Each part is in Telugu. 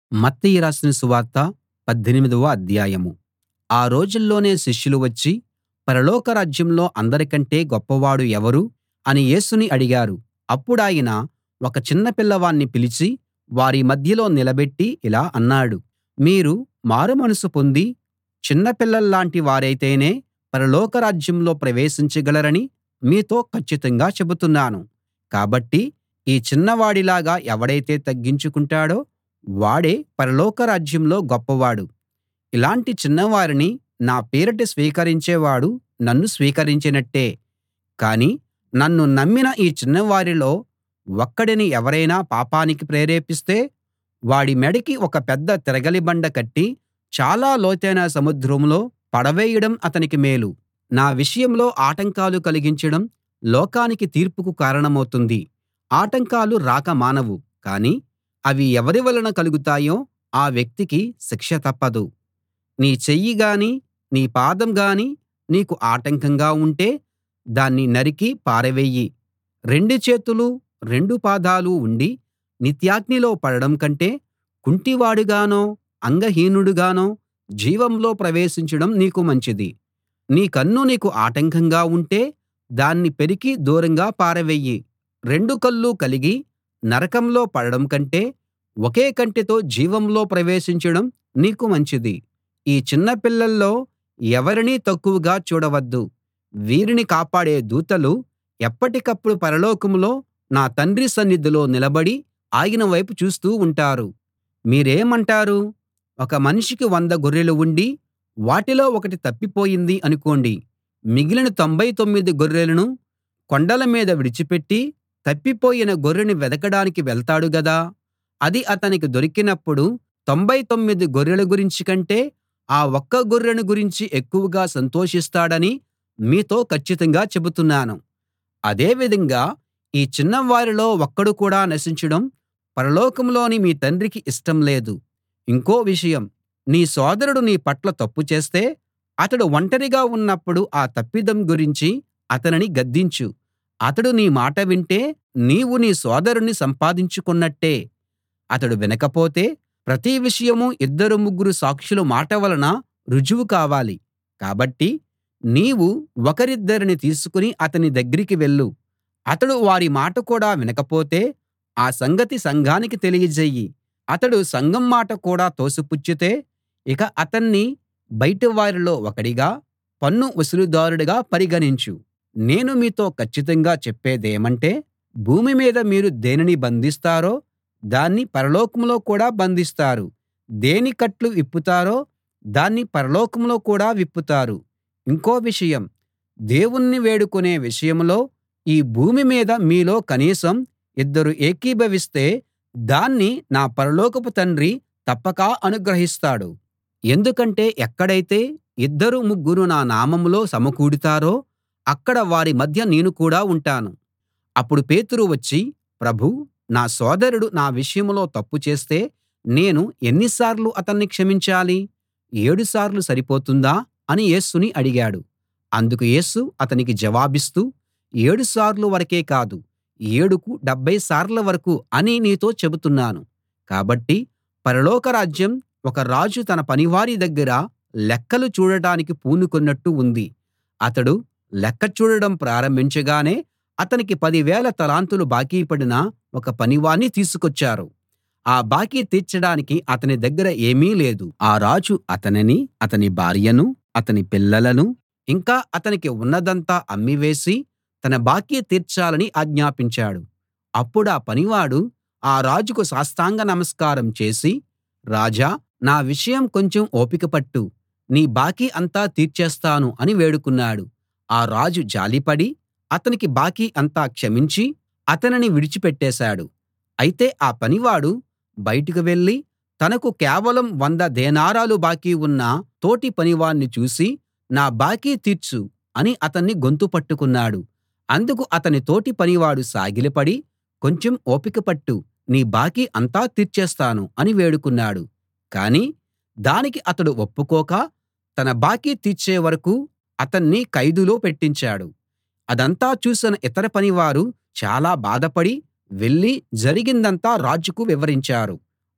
మత్తయి రాసిన సువార్త పద్దెనిమిదవ అధ్యాయం ఆ రోజుల్లోనే శిష్యులు వచ్చి పరలోక రాజ్యంలో అందరికంటే గొప్పవాడు ఎవరు అని యేసుని అడిగారు అప్పుడాయన ఒక చిన్న పిల్లవాణ్ణి పిలిచి వారి మధ్యలో నిలబెట్టి ఇలా అన్నాడు మీరు మారుమనసు పొంది చిన్న పిల్లల్లాంటి వారైతేనే పరలోక రాజ్యంలో ప్రవేశించగలరని మీతో కచ్చితంగా చెబుతున్నాను కాబట్టి ఈ చిన్నవాడిలాగా ఎవడైతే తగ్గించుకుంటాడో వాడే పరలోక రాజ్యంలో గొప్పవాడు ఇలాంటి చిన్నవారిని నా పేరిట స్వీకరించేవాడు నన్ను స్వీకరించినట్టే కానీ నన్ను నమ్మిన ఈ చిన్నవారిలో ఒక్కడిని ఎవరైనా పాపానికి ప్రేరేపిస్తే వాడి మెడకి ఒక పెద్ద తిరగలి బండ కట్టి చాలా లోతైన సముద్రంలో పడవేయడం అతనికి మేలు నా విషయంలో ఆటంకాలు కలిగించడం లోకానికి తీర్పుకు కారణమవుతుంది ఆటంకాలు రాక మానవు కానీ అవి ఎవరి వలన కలుగుతాయో ఆ వ్యక్తికి శిక్ష తప్పదు నీ చెయ్యి గానీ నీ పాదం గానీ నీకు ఆటంకంగా ఉంటే దాన్ని నరికి పారవెయ్యి రెండు చేతులూ రెండు పాదాలూ ఉండి నిత్యాగ్నిలో పడడం కంటే కుంటివాడుగానో అంగహీనుడుగానో జీవంలో ప్రవేశించడం నీకు మంచిది నీ కన్ను నీకు ఆటంకంగా ఉంటే దాన్ని పెరికి దూరంగా పారవెయ్యి రెండు కళ్ళు కలిగి నరకంలో పడడం కంటే ఒకే కంటితో జీవంలో ప్రవేశించడం నీకు మంచిది ఈ చిన్న పిల్లల్లో ఎవరినీ తక్కువగా చూడవద్దు వీరిని కాపాడే దూతలు ఎప్పటికప్పుడు పరలోకంలో నా తండ్రి సన్నిధిలో నిలబడి ఆయన వైపు చూస్తూ ఉంటారు మీరేమంటారు ఒక మనిషికి వంద గొర్రెలు ఉండి వాటిలో ఒకటి తప్పిపోయింది అనుకోండి మిగిలిన తొంభై తొమ్మిది గొర్రెలను కొండల మీద విడిచిపెట్టి తప్పిపోయిన గొర్రెను వెదకడానికి వెళ్తాడు గదా అది అతనికి దొరికినప్పుడు తొంభై తొమ్మిది గొర్రెల గురించి కంటే ఆ ఒక్క గొర్రెను గురించి ఎక్కువగా సంతోషిస్తాడని మీతో కచ్చితంగా చెబుతున్నాను అదే విధంగా ఈ చిన్నవారిలో ఒక్కడు కూడా నశించడం పరలోకంలోని మీ తండ్రికి ఇష్టం లేదు ఇంకో విషయం నీ సోదరుడు నీ పట్ల తప్పు చేస్తే అతడు ఒంటరిగా ఉన్నప్పుడు ఆ తప్పిదం గురించి అతనిని గద్దించు అతడు నీ మాట వింటే నీవు నీ సోదరుణ్ణి సంపాదించుకున్నట్టే అతడు వినకపోతే ప్రతి విషయమూ ఇద్దరు ముగ్గురు సాక్షుల మాట వలన రుజువు కావాలి కాబట్టి నీవు ఒకరిద్దరిని తీసుకుని అతని దగ్గరికి వెళ్ళు అతడు వారి మాట కూడా వినకపోతే ఆ సంగతి సంఘానికి తెలియజెయ్యి అతడు సంఘం మాట కూడా తోసిపుచ్చితే ఇక అతన్ని బయటి వారిలో ఒకడిగా పన్ను వసూలుదారుడిగా పరిగణించు నేను మీతో కచ్చితంగా చెప్పేదేమంటే భూమి మీద మీరు దేనిని బంధిస్తారో దాన్ని పరలోకంలో కూడా బంధిస్తారు దేని కట్లు విప్పుతారో దాన్ని పరలోకంలో కూడా విప్పుతారు ఇంకో విషయం దేవుణ్ణి వేడుకునే విషయంలో ఈ భూమి మీద మీలో కనీసం ఇద్దరు ఏకీభవిస్తే దాన్ని నా పరలోకపు తండ్రి తప్పక అనుగ్రహిస్తాడు ఎందుకంటే ఎక్కడైతే ఇద్దరు ముగ్గురు నా నామంలో సమకూడుతారో అక్కడ వారి మధ్య నేను కూడా ఉంటాను అప్పుడు పేతురు వచ్చి ప్రభూ నా సోదరుడు నా విషయంలో తప్పు చేస్తే నేను ఎన్నిసార్లు అతన్ని క్షమించాలి ఏడు సార్లు సరిపోతుందా అని యేసుని అడిగాడు అందుకు యేసు అతనికి జవాబిస్తూ ఏడు సార్లు వరకే కాదు ఏడుకు డెబ్భై సార్ల వరకు అని నీతో చెబుతున్నాను కాబట్టి పరలోక రాజ్యం ఒక రాజు తన పనివారి దగ్గర లెక్కలు చూడడానికి పూనుకున్నట్టు ఉంది అతడు లెక్క చూడడం ప్రారంభించగానే అతనికి పదివేల తలాంతులు బాకీ పడిన ఒక పనివాణ్ణి తీసుకొచ్చారు ఆ బాకీ తీర్చడానికి అతని దగ్గర ఏమీ లేదు ఆ రాజు అతనిని అతని భార్యను అతని పిల్లలను ఇంకా అతనికి ఉన్నదంతా అమ్మివేసి తన బాకీ తీర్చాలని ఆజ్ఞాపించాడు అప్పుడా పనివాడు ఆ రాజుకు సాష్టాంగ నమస్కారం చేసి రాజా నా విషయం కొంచెం ఓపిక పట్టు నీ బాకీ అంతా తీర్చేస్తాను అని వేడుకున్నాడు ఆ రాజు జాలిపడి అతనికి బాకీ అంతా క్షమించి అతనిని విడిచిపెట్టేశాడు అయితే ఆ పనివాడు బయటకు వెళ్ళి తనకు కేవలం వంద దేనారాలు బాకీ ఉన్న తోటి పనివాణ్ణి చూసి నా బాకీ తీర్చు అని అతన్ని గొంతు పట్టుకున్నాడు అందుకు అతని తోటి పనివాడు సాగిలపడి కొంచెం ఓపిక పట్టు నీ బాకీ అంతా తీర్చేస్తాను అని వేడుకున్నాడు కానీ దానికి అతడు ఒప్పుకోక తన బాకీ తీర్చే వరకూ అతన్ని ఖైదులో పెట్టించాడు అదంతా చూసిన ఇతర పనివారు చాలా బాధపడి వెళ్ళి జరిగిందంతా రాజుకు వివరించారు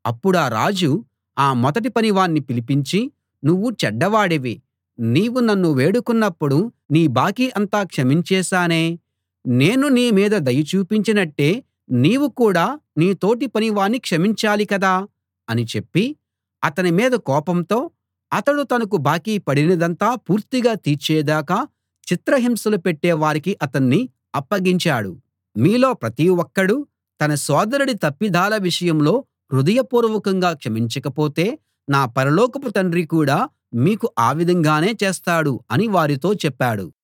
అప్పుడా రాజు ఆ మొదటి పనివాణ్ణి పిలిపించి నువ్వు చెడ్డవాడివి నీవు నన్ను వేడుకున్నప్పుడు నీ బాకీ అంతా క్షమించేశానే నేను నీ మీద దయ చూపించినట్టే నీవు కూడా నీ తోటి పనివాణ్ణి క్షమించాలి కదా అని చెప్పి అతని మీద కోపంతో అతడు తనకు బాకీ పడినదంతా పూర్తిగా తీర్చేదాకా చిత్రహింసలు పెట్టే వారికి అతన్ని అప్పగించాడు మీలో ప్రతి ఒక్కడూ తన సోదరుడి తప్పిదాల విషయంలో హృదయపూర్వకంగా క్షమించకపోతే నా పరలోకపు తండ్రి కూడా మీకు ఆ విధంగానే చేస్తాడు అని వారితో చెప్పాడు